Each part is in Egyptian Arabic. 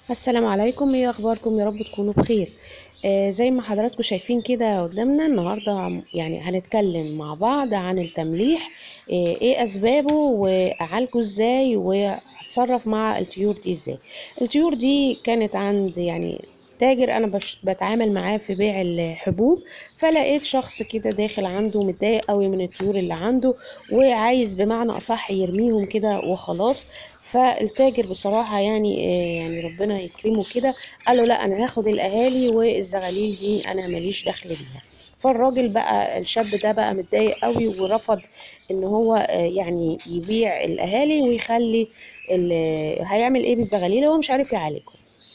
السلام عليكم ايه اخباركم يا رب تكونوا بخير آه زي ما حضراتكم شايفين كده قدامنا النهارده يعني هنتكلم مع بعض عن التمليح آه ايه اسبابه واعالجه ازاي واتصرف مع الطيور دي ازاي الطيور دي كانت عند يعني تاجر انا بش بتعامل معاه في بيع الحبوب فلقيت شخص كده داخل عنده متضايق قوي من الطيور اللي عنده وعايز بمعنى اصح يرميهم كده وخلاص فالتاجر بصراحة يعني آه يعني ربنا يكرمه كده قال له لا انا هاخد الاهالي والزغاليل دي انا ماليش دخل بيها فالراجل بقى الشاب ده بقى متضايق قوي ورفض ان هو آه يعني يبيع الاهالي ويخلي هيعمل ايه بالزغاليل هو مش عارف يعالجهم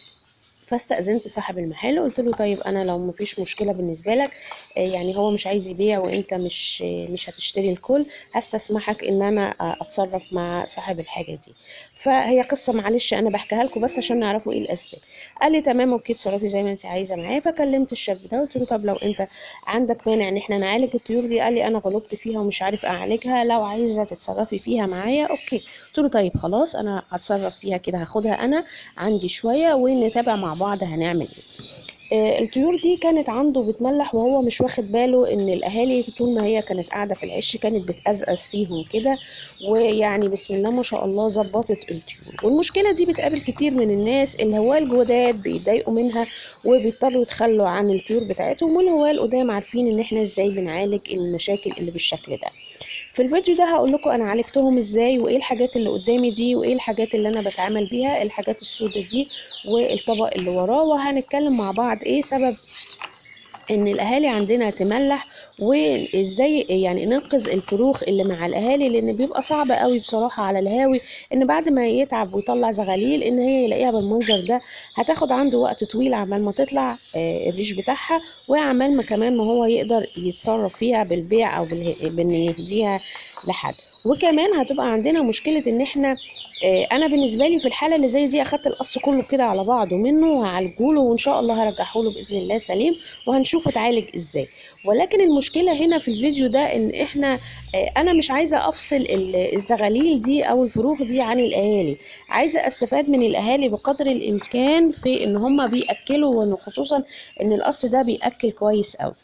فاستأذنت صاحب المحل قلت له طيب انا لو مفيش مشكله بالنسبه لك يعني هو مش عايز يبيع وانت مش مش هتشتري الكل هستسمحك ان انا اتصرف مع صاحب الحاجه دي فهي قصه معلش انا بحكيها لكم بس عشان نعرفوا ايه الاسباب قال لي تمام اوكي اتصرفي زي ما انت عايزه معايا فكلمت الشاب ده قلت له طب لو انت عندك مانع ان احنا نعالج الطيور دي قال لي انا غلطت فيها ومش عارف اعالجها لو عايزه تتصرفي فيها معايا اوكي قلت له طيب خلاص انا هتصرف فيها كده هاخدها انا عندي شويه ونتابع مع بعض هنعمل ايه الطيور دي كانت عنده بتملح وهو مش واخد باله ان الاهالي طول ما هي كانت قاعده في العش كانت بتقزقز فيهم كده ويعني بسم الله ما شاء الله ظبطت الطيور والمشكله دي بتقابل كتير من الناس الهواه الجداد بيتضايقوا منها وبيضطروا يتخلوا عن الطيور بتاعتهم والهواه القدام عارفين ان احنا ازاي بنعالج المشاكل اللي بالشكل ده في الفيديو ده هقول لكم انا عالجتهم ازاي وايه الحاجات اللي قدامي دي وايه الحاجات اللي انا بتعامل بيها الحاجات السوداء دي والطبق اللي وراه وهنتكلم مع بعض ايه سبب ان الاهالي عندنا تملح وازاي يعني ننقذ الفروخ اللي مع الاهالي لان بيبقى صعب قوي بصراحه على الهاوي ان بعد ما يتعب ويطلع زغاليل ان هي يلاقيها بالمنظر ده هتاخد عنده وقت طويل عمال ما تطلع الريش بتاعها وعمال ما كمان ما هو يقدر يتصرف فيها بالبيع او بان يهديها لحد وكمان هتبقى عندنا مشكله ان احنا انا بالنسبه لي في الحاله اللي زي دي اخدت القص كله كده على بعضه منه وهعالجه وان شاء الله هرجعه له باذن الله سليم وهنشوف اتعالج ازاي ولكن المشكله هنا في الفيديو ده ان احنا انا مش عايزه افصل الزغاليل دي او الفروخ دي عن الاهالي عايزه استفاد من الاهالي بقدر الامكان في ان هم بياكلوا وخصوصا ان القص ده بياكل كويس قوي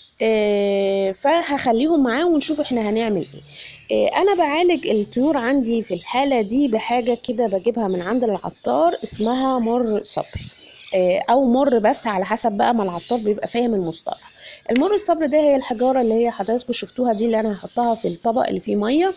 آه فهخليهم معاه ونشوف احنا هنعمل ايه آه انا بعالج الطيور عندي في الحالة دي بحاجة كده بجيبها من عند العطار اسمها مر صبر آه او مر بس على حسب بقى ما العطار بيبقى فاهم المصطلح المر الصبر ده هي الحجارة اللي هي حضراتكم شفتوها دي اللي انا هحطها في الطبق اللي فيه مية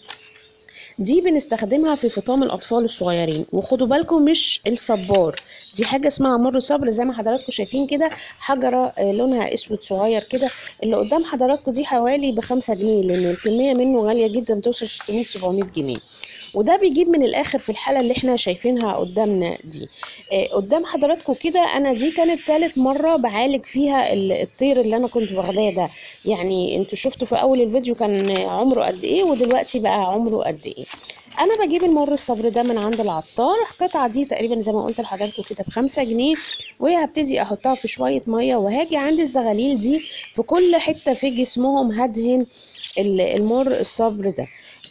دي بنستخدمها في فطام الاطفال الصغيرين وخدوا بالكم مش الصبار دي حاجه اسمها مر صبر زي ما حضراتكم شايفين كده حجره لونها اسود صغير كده اللي قدام حضراتكم دي حوالي بخمسة جنيه لان الكميه منه غاليه جدا توصل 600 700 جنيه وده بيجيب من الاخر في الحاله اللي احنا شايفينها قدامنا دي آه قدام حضراتكم كده انا دي كانت ثالث مره بعالج فيها الطير اللي انا كنت واخداه ده يعني انتوا شفتوا في اول الفيديو كان عمره قد ايه ودلوقتي بقى عمره قد ايه انا بجيب المر الصبر ده من عند العطار القطعه دي تقريبا زي ما قلت لحضراتكم كده بخمسة جنيه وهبتدي احطها في شويه ميه وهاجي عند الزغاليل دي في كل حته في جسمهم هدهن المر الصبر ده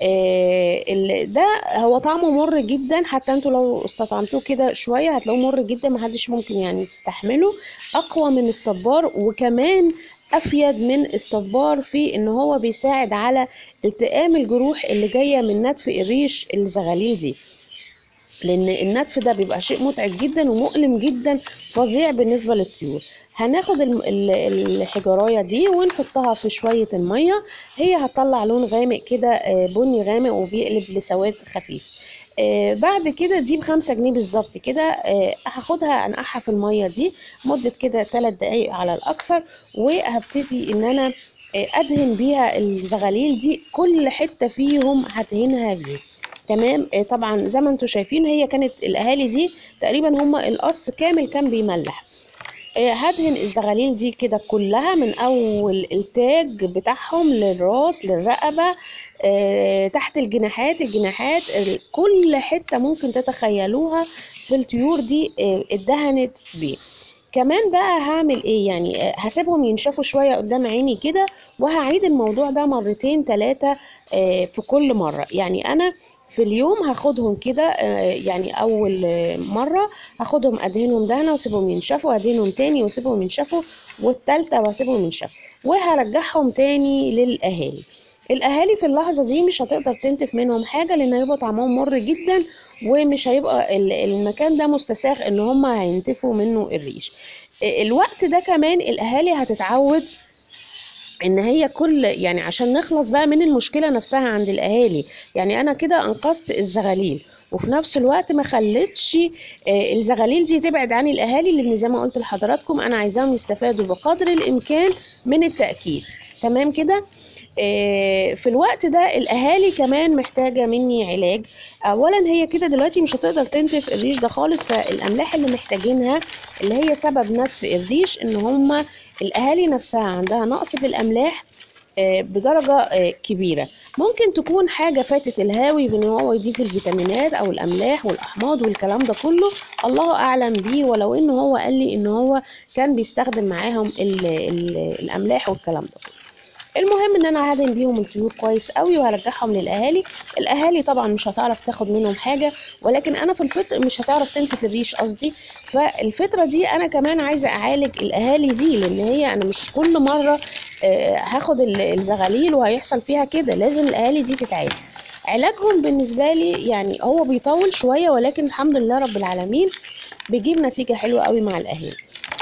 آه ده هو طعمه مر جدا حتى انتوا لو استطعمتوه كده شويه هتلاقوه مر جدا محدش ممكن يعني تستحمله اقوى من الصبار وكمان افيد من الصبار في ان هو بيساعد على التئام الجروح اللي جايه من نتف الريش الزغاليل دي لان النتف ده بيبقى شيء متعب جدا ومؤلم جدا فظيع بالنسبه للطيور هناخد الحجرايه دي ونحطها في شويه الميه هي هتطلع لون غامق كده بني غامق وبيقلب لسواد خفيف آه بعد كده دي بخمسة جنيه بالظبط كده آه هاخدها انقعها في المية دي مدة كده تلات دقايق على الأكثر وهبتدي إن أنا آه أدهن بيها الزغاليل دي كل حتة فيهم هدهنها بيه تمام طبعا زي ما انتم شايفين هي كانت الأهالي دي تقريبا هما القص كامل كان بيملح هدهن الزغاليل دي كده كلها من اول التاج بتاعهم للراس للرقبه أه تحت الجناحات الجناحات كل حته ممكن تتخيلوها في الطيور دي أه اتدهنت بيه كمان بقى هعمل ايه يعني أه هسيبهم ينشفوا شويه قدام عيني كده وهعيد الموضوع ده مرتين ثلاثه في كل مره يعني انا في اليوم هاخدهم كده آه، يعني اول آه، مره هاخدهم ادهنهم دهنه واسيبهم ينشفوا ادهنهم تاني واسيبهم ينشفوا والتالتة واسيبهم ينشفوا وهرجعهم تاني للاهالي الاهالي في اللحظه دي مش هتقدر تنتف منهم حاجه لان هيبقى طعمهم مر جدا ومش هيبقى ال- المكان ده مستساغ ان هم هينتفوا منه الريش آه، الوقت ده كمان الاهالي هتتعود ان هي كل يعني عشان نخلص بقى من المشكله نفسها عند الاهالي يعني انا كده انقذت الزغاليل وفي نفس الوقت ما خلتش آه، الزغاليل دي تبعد عن الاهالي لان زي ما قلت لحضراتكم انا عايزاهم يستفادوا بقدر الامكان من التاكيل تمام كده آه، في الوقت ده الاهالي كمان محتاجه مني علاج اولا هي كده دلوقتي مش هتقدر تنتف الريش ده خالص فالاملاح اللي محتاجينها اللي هي سبب نتف الريش ان هم الاهالي نفسها عندها نقص في الاملاح آه، بدرجة آه، كبيرة ممكن تكون حاجة فاتت الهاوي بان هو يضيف الفيتامينات او الاملاح والاحماض والكلام ده كله الله اعلم بيه ولو ان هو قال لي ان هو كان بيستخدم معاهم ال ال الاملاح والكلام ده كله المهم ان انا هدهن بيهم الطيور كويس قوي وهرجعهم للاهالي الاهالي طبعا مش هتعرف تاخد منهم حاجه ولكن انا في الفطر مش هتعرف تنتف الريش قصدي فالفتره دي انا كمان عايزه اعالج الاهالي دي لان هي انا مش كل مره آه، هاخد ال- الزغاليل وهيحصل فيها كده لازم الاهالي دي تتعالج علاجهم بالنسبه لي يعني هو بيطول شويه ولكن الحمد لله رب العالمين بيجيب نتيجه حلوه قوي مع الاهالي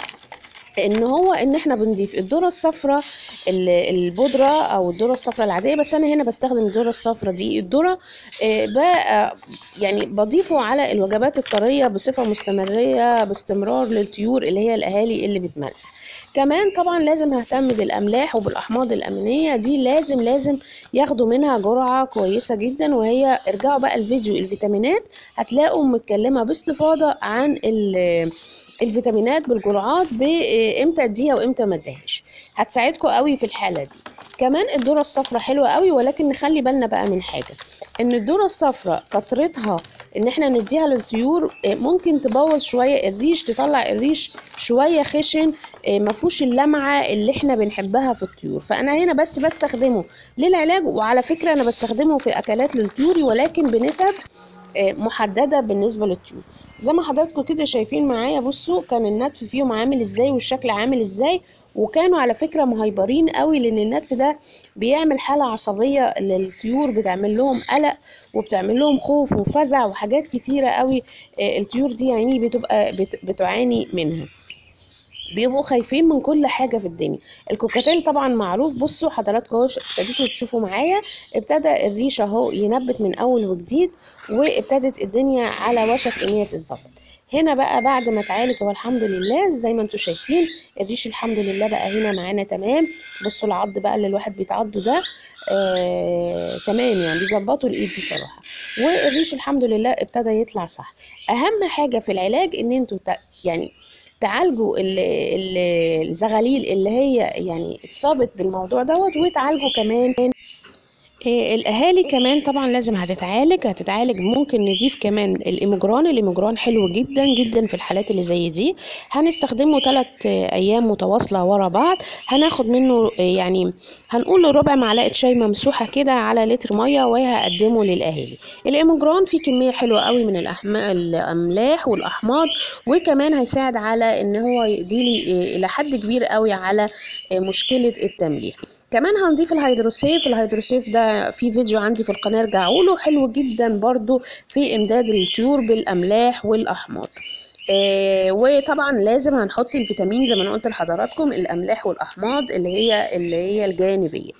ان هو ان احنا بنضيف الذره الصفراء ال- البودره او الذره الصفراء العاديه بس انا هنا بستخدم الذره الصفراء دي الذره آه، بقى يعني بضيفه على الوجبات الطريه بصفه مستمريه باستمرار للطيور اللي هي الاهالي اللي بتملح كمان طبعا لازم اهتم بالاملاح وبالاحماض الامينيه دي لازم لازم ياخدوا منها جرعه كويسه جدا وهي ارجعوا بقى الفيديو الفيتامينات هتلاقوا متكلمه باستفاضه عن ال الفيتامينات بالجرعات بامتى اديها وامتى ما اديهاش هتساعدكم قوي في الحاله دي كمان الذره الصفراء حلوه قوي ولكن نخلي بالنا بقى من حاجه ان الذره الصفراء كترتها ان احنا نديها للطيور آه، ممكن تبوظ شويه الريش تطلع الريش شويه خشن آه، ما فيهوش اللمعه اللي احنا بنحبها في الطيور فانا هنا بس بستخدمه للعلاج وعلى فكره انا بستخدمه في اكلات للطيور ولكن بنسب آه، محدده بالنسبه للطيور زي ما حضراتكم كده شايفين معايا بصوا كان النتف فيهم عامل ازاي والشكل عامل ازاي وكانوا على فكره مهيبرين قوي لان النتف ده بيعمل حاله عصبيه للطيور بتعمل لهم قلق وبتعمل لهم خوف وفزع وحاجات كتيره قوي آه، الطيور دي يعني بتبقى بت- بتعاني منها بيبقوا خايفين من كل حاجة في الدنيا الكوكاتيل طبعا معروف بصوا حضراتكم اهو ش- ابتديتوا تشوفوا معايا ابتدى الريش اهو ينبت من اول وجديد وابتدت الدنيا على وشك ان هي تتظبط هنا بقى بعد ما اتعالج هو الحمد لله زي ما انتم شايفين الريش الحمد لله بقى هنا معانا تمام بصوا العض بقى اللي الواحد بيتعضه ده آه تمام يعني بيظبطوا الايد بصراحه والريش الحمد لله ابتدى يطلع صح اهم حاجه في العلاج ان انتوا ت- يعني تعالجوا ال- ال- الزغاليل اللي هي يعني اتصابت بالموضوع دوت وتعالجوا كمان إيه، الاهالي كمان طبعا لازم هتتعالج هتتعالج ممكن نضيف كمان الايموجران الايموجران حلو جدا جدا في الحالات اللي زي دي هنستخدمه ثلاث ايام متواصله ورا بعض هناخد منه آه، يعني هنقول ربع معلقه شاي ممسوحه كده على لتر ميه وهقدمه للاهالي الايموجران فيه كميه حلوه قوي من الأحم... الاملاح والاحماض وكمان هيساعد على ان هو يقضي لي آه، الى حد كبير قوي على آه، مشكله التمليح كمان هنضيف الهيدروسيف الهيدروسيف ده في فيديو عندي في القناة ارجعوا له حلو جدا برضو في امداد الطيور بالاملاح والاحماض آه وطبعا لازم هنحط الفيتامين زي ما انا قلت لحضراتكم الاملاح والاحماض اللي هي اللي هي الجانبيه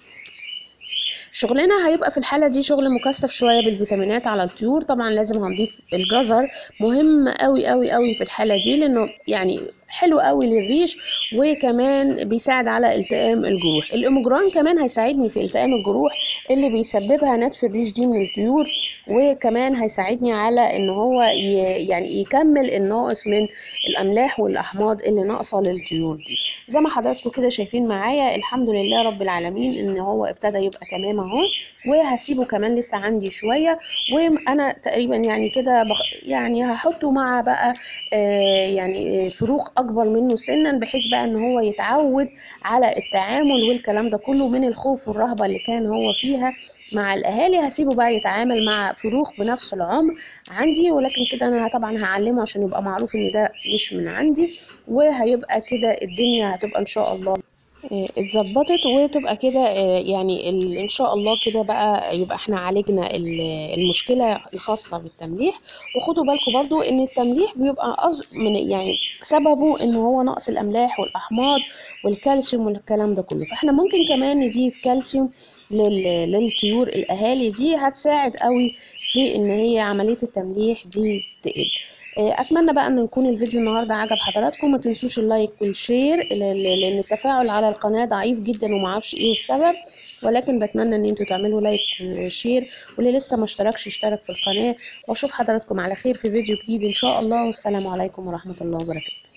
شغلنا هيبقى في الحالة دي شغل مكثف شوية بالفيتامينات على الطيور طبعا لازم هنضيف الجزر مهم قوي قوي قوي في الحالة دي لانه يعني حلو قوي للريش وكمان بيساعد على التئام الجروح الاومجران كمان هيساعدني في التئام الجروح اللي بيسببها نتف الريش دي من الطيور وكمان هيساعدني على ان هو ي... يعني يكمل الناقص من الاملاح والاحماض اللي ناقصه للطيور دي زي ما حضراتكم كده شايفين معايا الحمد لله رب العالمين ان هو ابتدى يبقى تمام اهو وهسيبه كمان لسه عندي شويه وانا تقريبا يعني كده بخ... يعني هحطه مع بقى آه يعني آه، فروخ اكبر منه سنا بحيث بقى ان هو يتعود على التعامل والكلام ده كله من الخوف والرهبه اللي كان هو فيها مع الاهالي هسيبه بقى يتعامل مع فروخ بنفس العمر عندي ولكن كده انا طبعا هعلمه عشان يبقى معروف ان ده مش من عندي وهيبقى كده الدنيا هتبقى ان شاء الله آه، اتظبطت وتبقى كده آه، يعني ال- ان شاء الله كده بقى يبقى احنا عالجنا ال- المشكله الخاصه بالتمليح وخدوا بالكم برضو ان التمليح بيبقى أص... من يعني سببه ان هو نقص الاملاح والاحماض والكالسيوم والكلام ده كله فاحنا ممكن كمان نضيف كالسيوم لل... للطيور الاهالي دي هتساعد قوي في ان هي عمليه التمليح دي تقل آه، اتمنى بقى ان يكون الفيديو النهارده عجب حضراتكم ما تنسوش اللايك والشير ل- ل- لان التفاعل على القناه ضعيف جدا ومعرفش ايه السبب ولكن بتمنى ان انتوا تعملوا لايك وشير واللي لسه ما اشتركش يشترك في القناه واشوف حضراتكم على خير في فيديو جديد ان شاء الله والسلام عليكم ورحمه الله وبركاته